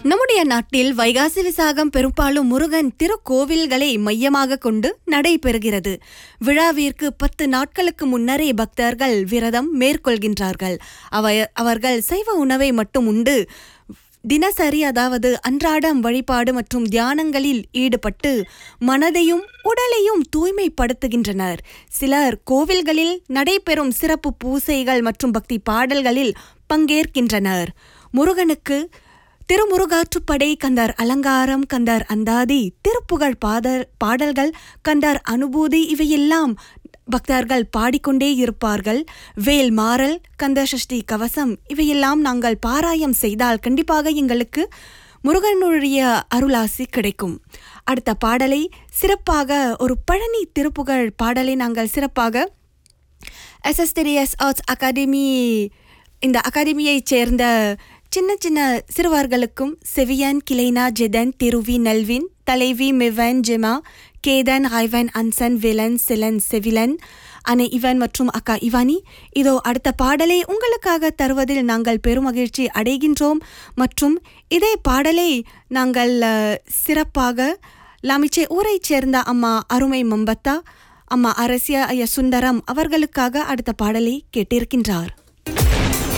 நம்முடைய நாட்டில் வைகாசி விசாகம் பெரும்பாலும் முருகன் திருக்கோவில்களை மையமாக கொண்டு நடைபெறுகிறது விழாவிற்கு பத்து நாட்களுக்கு முன்னரே பக்தர்கள் விரதம் மேற்கொள்கின்றார்கள் அவ- அவர்கள் சைவ உணவை மட்டும் உண்டு தினசரி அதாவது அன்றாடம் வழிபாடு மற்றும் தியானங்களில் ஈடுபட்டு மனதையும் உடலையும் தூய்மைப்படுத்துகின்றனர் சிலர் கோவில்களில் நடைபெறும் சிறப்பு பூசைகள் மற்றும் பக்தி பாடல்களில் பங்கேற்கின்றனர் முருகனுக்கு திருமுருகாற்றுப்படை கந்தர் அலங்காரம் கந்தர் அந்தாதி திருப்புகழ் பாடல் பாடல்கள் கந்தர் அனுபூதி இவையெல்லாம் பக்தர்கள் பாடிக்கொண்டே இருப்பார்கள் வேல் மாறல் கந்த சஷ்டி கவசம் இவையெல்லாம் நாங்கள் பாராயம் செய்தால் கண்டிப்பாக எங்களுக்கு முருகனுடைய அருளாசி கிடைக்கும் அடுத்த பாடலை சிறப்பாக ஒரு பழனி திருப்புகழ் பாடலை நாங்கள் சிறப்பாக எஸ்எஸ்டிஎஸ் ஆர்ட்ஸ் அகாடமி இந்த அகாடமியைச் சேர்ந்த சின்ன சின்ன சிறுவர்களுக்கும் செவியன் கிளைனா ஜெதன் திருவி நல்வின் தலைவி மிவன் ஜெமா கேதன் ஹைவன் அன்சன் விலன் சிலன் செவிலன் அனை இவன் மற்றும் அக்கா இவானி இதோ அடுத்த பாடலை உங்களுக்காக தருவதில் நாங்கள் பெருமகிழ்ச்சி அடைகின்றோம் மற்றும் இதே பாடலை நாங்கள் அஹ், சிறப்பாக லாமிச்சே ஊரைச் சேர்ந்த அம்மா அருமை மம்பத்தா அம்மா அரசிய ஐய சுந்தரம் அவர்களுக்காக அடுத்த பாடலை கேட்டிருக்கின்றார்